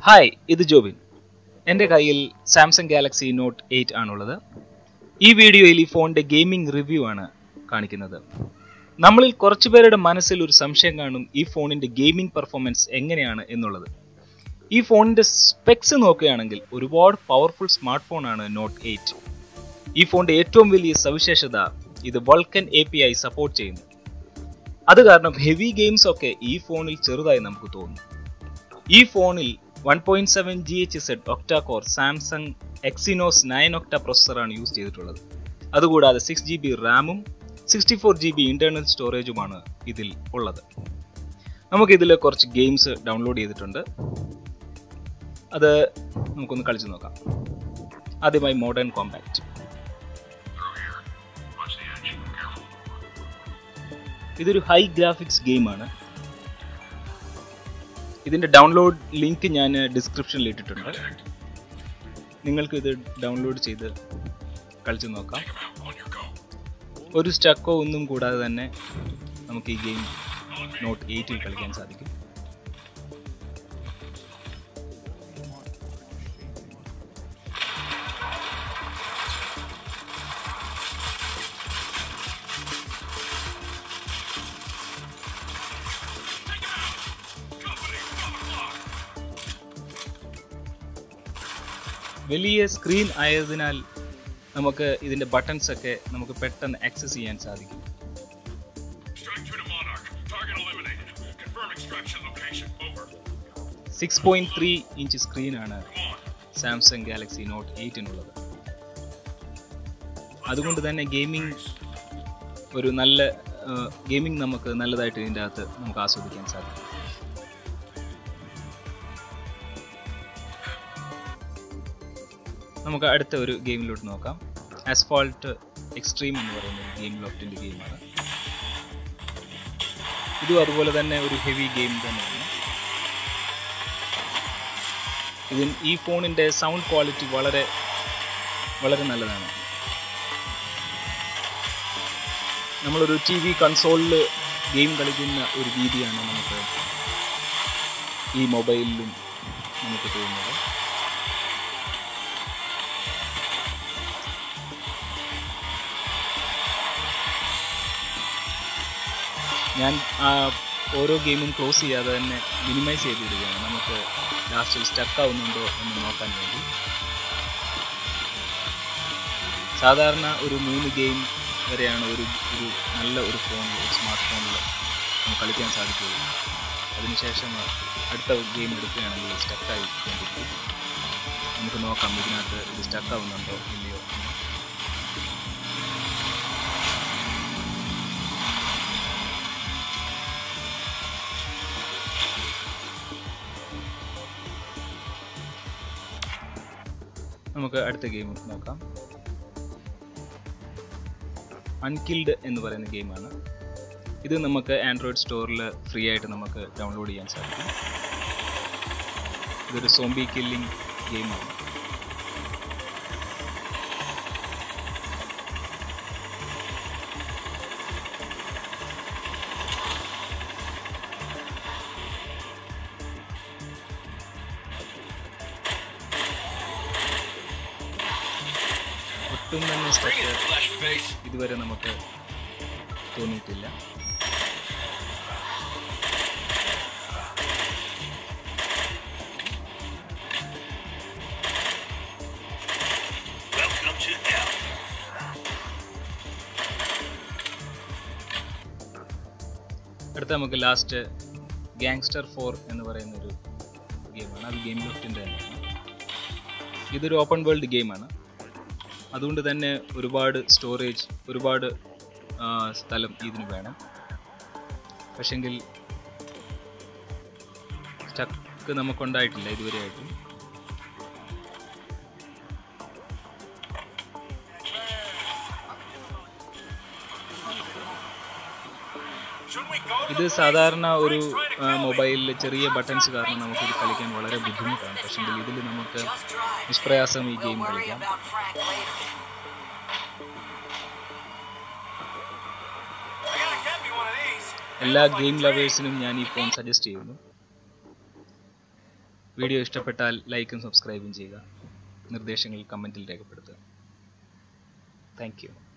Hi ഇത് ജോബിൻ എൻ്റെ കയ്യിൽ സാംസങ് ഗാലക്സി നോട്ട് എയ്റ്റ് ആണുള്ളത് ഈ വീഡിയോയിൽ ഈ ഫോണിൻ്റെ ഗെയിമിംഗ് റിവ്യൂ ആണ് കാണിക്കുന്നത് നമ്മളിൽ കുറച്ചു പേരുടെ മനസ്സിൽ ഒരു സംശയം കാണും ഈ ഫോണിൻ്റെ ഗെയിമിംഗ് പെർഫോമൻസ് എങ്ങനെയാണ് എന്നുള്ളത് ഈ ഫോണിൻ്റെ സ്പെക്സ് നോക്കുകയാണെങ്കിൽ ഒരുപാട് പവർഫുൾ സ്മാർട്ട് ഫോണാണ് നോട്ട് എയ്റ്റ് ഈ ഫോണിൻ്റെ ഏറ്റവും വലിയ സവിശേഷത ഇത് Vulkan A P I support ചെയ്യുന്നു അത് കാരണം ഹെവി ഗെയിംസ് ഒക്കെ ഈ ഫോണിൽ ചെറുതായി നമുക്ക് തോന്നും ഈ ഫോണിൽ one point seven G H Z octa core Samsung Exynos nine octa പ്രൊസസ്സറാണ് യൂസ് ചെയ്തിട്ടുള്ളത് അതുകൂടാതെ സിക്സ് ജി ബി റാമും sixty four G B internal സ്റ്റോറേജുമാണ് ഇതിൽ ഉള്ളത് നമുക്കിതിൽ കുറച്ച് ഗെയിംസ് ഡൗൺലോഡ് ചെയ്തിട്ടുണ്ട് അത് നമുക്കൊന്ന് കളിച്ചു നോക്കാം ആദ്യമായി മോഡേൺ കോമ്പാക്റ്റ് ഇതൊരു ഹൈ ഗ്രാഫിക്സ് ഗെയിമാണ് ഇതിന്റെ ഡൗൺലോഡ് ലിങ്ക് ഞാൻ ഡിസ്ക്രിപ്ഷനിൽ ഇട്ടിട്ടുണ്ട് നിങ്ങൾക്ക് ഇത് ഡൗൺലോഡ് ചെയ്ത് കളിച്ചു നോക്കാം ഒരു സ്റ്റക്കോ ഒന്നും കൂടാതെ തന്നെ നമുക്ക് ഈ ഗെയിം നോട്ട് എയ്റ്റിൽ കളിക്കാൻ സാധിക്കും വലിയ സ്ക്രീൻ ആയതിനാൽ നമുക്ക് ഇതിന്റെ ബട്ടൺസ് ഒക്കെ നമുക്ക് പെട്ടെന്ന് ആക്സസ് ചെയ്യാൻ സാധിക്കും Strike two to Monarch. Target eliminated. Confirm extraction location. Over. Six point three inch സ്ക്രീനാണ് Come on. Samsung Galaxy Note എയ്റ്റിനുള്ളത് അതുകൊണ്ട് തന്നെ ഗെയിമിംഗ് ഒരു നല്ല ഗെയിമിംഗ് നമുക്ക് നല്ലതായിട്ട് ഇതിൻ്റെ അകത്ത് നമുക്ക് ആസ്വദിക്കാൻ സാധിക്കും നമുക്ക് അടുത്ത ഒരു ഗെയിമിലോട്ട് നോക്കാം അസ്ഫാൾട്ട് എക്സ്ട്രീം എന്ന് പറയുന്ന ഒരു ഗെയിം ലോഫ്റ്റിൻ്റെ ഗെയിമാണ് ഇതും അതുപോലെ തന്നെ ഒരു ഹെവി ഗെയിം തന്നെയാണ് ഇതിൽ ഈ ഫോണിൻ്റെ സൗണ്ട് ക്വാളിറ്റി വളരെ വളരെ നല്ലതാണ് നമ്മളൊരു ടി വി കൺസോളിൽ ഗെയിം കളിക്കുന്ന ഒരു രീതിയാണ് നമുക്ക് ഈ മൊബൈലിലും നമുക്ക് തോന്നുന്നത് ഞാൻ ആ ഓരോ ഗെയിമും ക്ലോസ് ചെയ്യാതെ തന്നെ മിനിമൈസ് ചെയ്തിടുകയാണ് നമുക്ക് ലാസ്റ്റിൽ സ്റ്റക്ക് ആവുന്നുണ്ടോ എന്ന് നോക്കാൻ വേണ്ടി സാധാരണ ഒരു മൂന്ന് ഗെയിം വരെയാണ് ഒരു ഒരു നല്ല ഒരു ഫോണിൽ ഒരു സ്മാർട്ട് ഫോണിൽ നമുക്ക് കളിക്കാൻ സാധിക്കുകയുള്ളൂ അതിനുശേഷം അടുത്ത ഗെയിം എടുക്കുകയാണെങ്കിൽ സ്റ്റക്കായി കൊണ്ടിരിക്കും നമുക്ക് നോക്കാം ഇതിനകത്ത് ഇത് സ്റ്റക്ക് ആവുന്നുണ്ടോ ഇല്ലയോ എന്ന്. നമുക്ക് അടുത്ത ഗെയിം നോക്കാം അൺകിൽഡ് എന്ന് പറയുന്ന ഗെയിമാണ് ഇത് നമുക്ക് ആൻഡ്രോയിഡ് സ്റ്റോറിൽ ഫ്രീ ആയിട്ട് നമുക്ക് ഡൗൺലോഡ് ചെയ്യാൻ സാധിക്കും ഇതൊരു സോംബി കില്ലിംഗ് ഗെയിമാണ് ഒട്ടും തന്നെ സ്റ്റക്ക് Flash face. ഇതുവരെ നമുക്ക് തോന്നിയിട്ടില്ല Welcome to hell. അടുത്ത നമുക്ക് ലാസ്റ്റ് ഗാങ്സ്റ്റർ ഫോർ എന്ന് പറയുന്ന ഒരു ഗെയിമാണ് അത് ഗെയിം ലോഫ്റ്റിൻ്റെ തന്നെയാണ് ഇതൊരു ഓപ്പൺ വേൾഡ് ഗെയിമാണ് അതുകൊണ്ട് തന്നെ ഒരുപാട് സ്റ്റോറേജ് ഒരുപാട് ആ, സ്ഥലം ഇതിന് വേണം പക്ഷെങ്കിൽ സ്റ്റക്ക് നമുക്കുണ്ടായിട്ടില്ല ഇതുവരെയായിട്ടും Should we go to ഇത് സാധാരണ ഒരു മൊബൈലിൽ ചെറിയ ബട്ടൺസ് കാരണം നമുക്ക് ഇത് കളിക്കാൻ വളരെ ബുദ്ധിമുട്ടാണ് പക്ഷെങ്കിൽ ഇതിൽ നമുക്ക് നിഷ്പ്രയാസം ഈ ഗെയിം കളിക്കാം I gotta get me one of these. എല്ലാ ഗെയിം ലവേഴ്സിനും ഞാൻ ഈ ഫോൺ സജസ്റ്റ് ചെയ്യുന്നു വീഡിയോ ഇഷ്ടപ്പെട്ടാൽ ലൈക്കും സബ്സ്ക്രൈബും ചെയ്യുക നിർദ്ദേശങ്ങൾ കമൻറ്റിൽ രേഖപ്പെടുത്തുക താങ്ക് യു